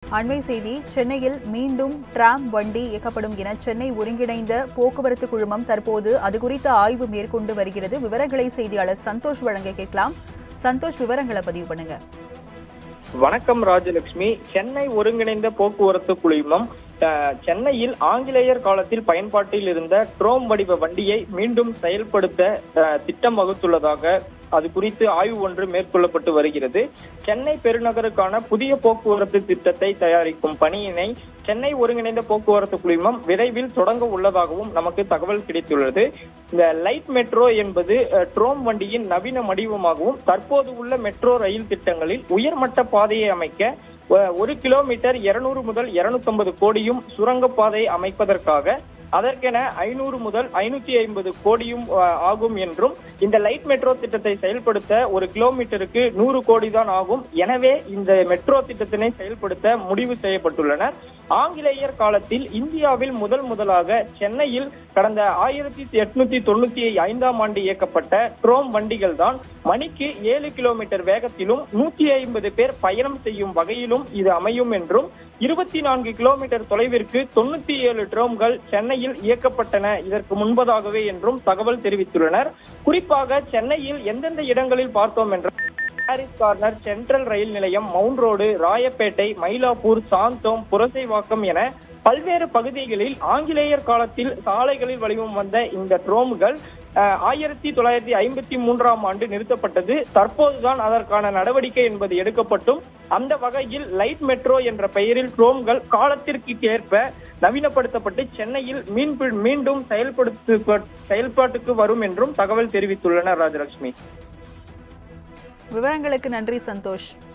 அண்மை செய்தி சென்னையில் மீண்டும் டிராம் வண்டி இயக்கப்படும் என சென்னை ஒருங்கிணைந்த போக்குவரத்து குழுமம் தற்போது அது குறித்த ஆய்வு மேற்கொண்டு வருகிறது விவரங்களை செய்தியாளர் சந்தோஷ் வழங்க கேட்கலாம் சந்தோஷ் விவரங்களை பதிவு பண்ணுங்க வணக்கம் ராஜலட்சுமி சென்னை ஒருங்கிணைந்த போக்குவரத்து குழுமம் அஹ், சென்னையில் ஆங்கிலேயர் காலத்தில் பயன்பாட்டில் இருந்த ட்ரோம் வடிவ வண்டியை மீண்டும் செயல்படுத்த அஹ், திட்டம் வகுத்துள்ளதாக அது குறித்து ஆய்வு ஒன்று மேற்கொள்ளப்பட்டு வருகிறது சென்னை பெருநகருக்கான புதிய போக்குவரத்து திட்டத்தை தயாரிக்கும் பணியினை சென்னை ஒருங்கிணைந்த போக்குவரத்து குழுமம் விரைவில் தொடங்க உள்ளதாகவும் நமக்கு தகவல் கிடைத்துள்ளது இந்த லைட் மெட்ரோ என்பது அஹ், ட்ரோம் வண்டியின் நவீன வடிவமாகவும் தற்போது உள்ள மெட்ரோ ரயில் திட்டங்களில் உயர்மட்ட பாதையை அமைக்க அஹ், ஒரு கிலோமீட்டர் இருநூறு முதல் இருநூத்தி கோடியும் சுரங்கப்பாதை அமைப்பதற்காக அதற்கென ஐநூறு முதல் ஐநூத்தி ஐம்பது கோடியும் அஹ், ஆகும் என்றும் இந்த லைட் மெட்ரோ திட்டத்தை செயல்படுத்த ஒரு கிலோமீட்டருக்கு நூறு கோடி தான் ஆகும் எனவே இந்த மெட்ரோ திட்டத்தினை செயல்படுத்த முடிவு செய்யப்பட்டுள்ளனர் ஆங்கிலேயர் காலத்தில் இந்தியாவில் முதல் முதலாக சென்னையில் கடந்த ஆயிரத்தி எட்நூத்தி தொண்ணூத்தி ஐந்தாம் ஆண்டு இயக்கப்பட்ட ட்ரோம் வண்டிகள் தான் மணிக்கு ஏழு கிலோமீட்டர் வேகத்திலும் நூத்தி ஐம்பது பேர் பயணம் செய்யும் வகையிலும் இது அமையும் என்றும் இருபத்தி நான்கு கிலோமீட்டர் தொலைவிற்கு தொண்ணூத்தி ஏழு ட்ரோம்கள் சென்னையில் இயக்கப்பட்டன இதற்கு முன்பதாகவே என்றும் தகவல் தெரிவித்துள்ளனர் குறிப்பாக சென்னையில் எந்தெந்த இடங்களில் பார்த்தோம் என்றால் பாரிஸ் கார்னர் சென்ட்ரல் ரயில் நிலையம் மவுண்ட் ரோடு ராயப்பேட்டை மயிலாப்பூர் சாந்தோம் புரசைவாக்கம் என பல்வேறு பகுதிகளில் ஆங்கிலேயர் காலத்தில் சாலைகளில் வடிவம் வந்த இந்த ட்ரோம்கள் அஹ், ஆயிரத்தி தொள்ளாயிரத்தி ஐம்பத்தி மூன்றாம் ஆண்டு நிறுத்தப்பட்டது தற்போதுதான் அதற்கான நடவடிக்கை என்பது எடுக்கப்பட்டும் அந்த வகையில் லைட் மெட்ரோ என்ற பெயரில் ட்ரோம்கள் காலத்திற்கு ஏற்ப நவீனப்படுத்தப்பட்டு சென்னையில் மீன் மீண்டும் செயல்படுத்து செயல்பாட்டுக்கு வரும் என்றும் தகவல் தெரிவித்துள்ளனர் ராஜலட்சுமி விவரங்களுக்கு நன்றி சந்தோஷ்